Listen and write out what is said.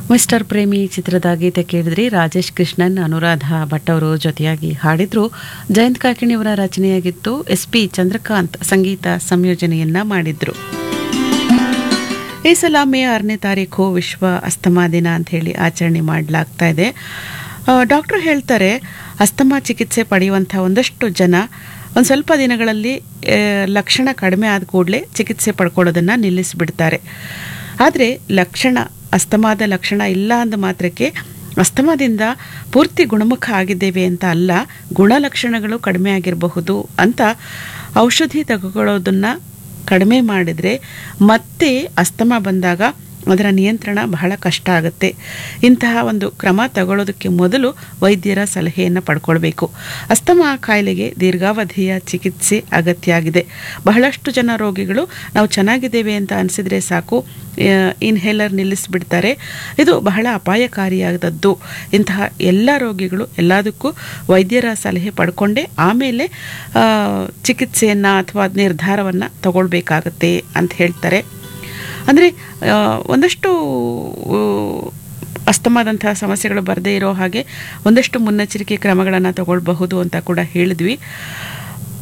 mister ಪ್ರೇಮಿ ಚಿತ್ರದ ಗೀತೆ ಕೇಳಿದ್ರಿ ರಾಜೇಶ್ ಕೃಷ್ಣನ್ ಅನುರಾಧ ಭಟ್ ಅವರು ಜೊತೆಯಾಗಿ ಹಾಡಿದ್ರು ಜಯಂತ್ ಕಾಕಿಣಿಯವರ ರಚನೆಯಾಗಿತ್ತು ಎಸ್ ಪಿ ಚಂದ್ರಕಾಂತ್ ಸಂಗೀತ ಸಂಯೋಜನೆಯನ್ನ ಮಾಡಿದ್ರು ಈ ಸಲ ಮೇ ಆರನೇ ತಾರೀಕು ವಿಶ್ವ ಅಸ್ತಮಾ ದಿನ ಅಂತ ಹೇಳಿ ಆಚರಣೆ ಮಾಡಲಾಗ್ತಾ ಇದೆ ಡಾಕ್ಟರ್ ಹೇಳ್ತಾರೆ ಅಸ್ತಮಾ ಚಿಕಿತ್ಸೆ ಪಡೆಯುವಂಥ ಒಂದಷ್ಟು ಜನ ಒಂದು ಸ್ವಲ್ಪ ದಿನಗಳಲ್ಲಿ ಆ, ಲಕ್ಷಣ ಕಡಿಮೆ ಆದ ಕೂಡಲೇ ಚಿಕಿತ್ಸೆ ಪಡ್ಕೊಳ್ಳೋದನ್ನು ನಿಲ್ಲಿಸಿಬಿಡ್ತಾರೆ ಆದರೆ ಲಕ್ಷಣ ಅಸ್ತಮಾದ ಲಕ್ಷಣ ಇಲ್ಲ ಅಂದ ಮಾತ್ರಕ್ಕೆ ಅಸ್ತಮಾದಿಂದ ಪೂರ್ತಿ ಗುಣಮುಖ ಆಗಿದ್ದೇವೆ ಅಂತ ಅಲ್ಲ ಗುಣಲಕ್ಷಣಗಳು ಕಡಿಮೆ ಆಗಿರಬಹುದು ಅಂತ ಔಷಧಿ ತೆಗೆದುಕೊಳ್ಳೋದನ್ನು ಕಡಿಮೆ ಮಾಡಿದರೆ ಮತ್ತೆ ಅಸ್ತಮ ಬಂದಾಗ ಅದರ ನಿಯಂತ್ರಣ ಬಹಳ ಕಷ್ಟ ಆಗುತ್ತೆ ಇಂತಹ ಒಂದು ಕ್ರಮ ತಗೊಳ್ಳೋದಕ್ಕೆ ಮೊದಲು ವೈದ್ಯರ ಸಲಹೆಯನ್ನು ಪಡ್ಕೊಳ್ಬೇಕು ಅಸ್ತಮ ಕಾಯಿಲೆಗೆ ದೀರ್ಘಾವಧಿಯ ಚಿಕಿತ್ಸೆ ಅಗತ್ಯ ಆಗಿದೆ ಬಹಳಷ್ಟು ಜನ ರೋಗಿಗಳು ನಾವು ಚೆನ್ನಾಗಿದ್ದೇವೆ ಅಂತ ಅನಿಸಿದ್ರೆ ಸಾಕು ಇನ್ಹೇಲರ್ ನಿಲ್ಲಿಸಿಬಿಡ್ತಾರೆ ಇದು ಬಹಳ ಅಪಾಯಕಾರಿಯಾದದ್ದು ಇಂತಹ ಎಲ್ಲ ರೋಗಿಗಳು ಎಲ್ಲದಕ್ಕೂ ವೈದ್ಯರ ಸಲಹೆ ಪಡ್ಕೊಂಡೇ ಆಮೇಲೆ ಆ, ಚಿಕಿತ್ಸೆಯನ್ನು ಅಥವಾ ನಿರ್ಧಾರವನ್ನು ತಗೊಳ್ಬೇಕಾಗತ್ತೆ ಅಂತ ಹೇಳ್ತಾರೆ ಅಂದರೆ ಒಂದಷ್ಟು ಆ, ಅಸ್ತಮಾದಂತಹ ಸಮಸ್ಯೆಗಳು ಬರದೇ ಇರೋ ಹಾಗೆ ಒಂದಷ್ಟು ಮುನ್ನೆಚ್ಚರಿಕೆ ಕ್ರಮಗಳನ್ನು ತಗೊಳ್ಬಹುದು ಅಂತ ಕೂಡ ಹೇಳಿದ್ವಿ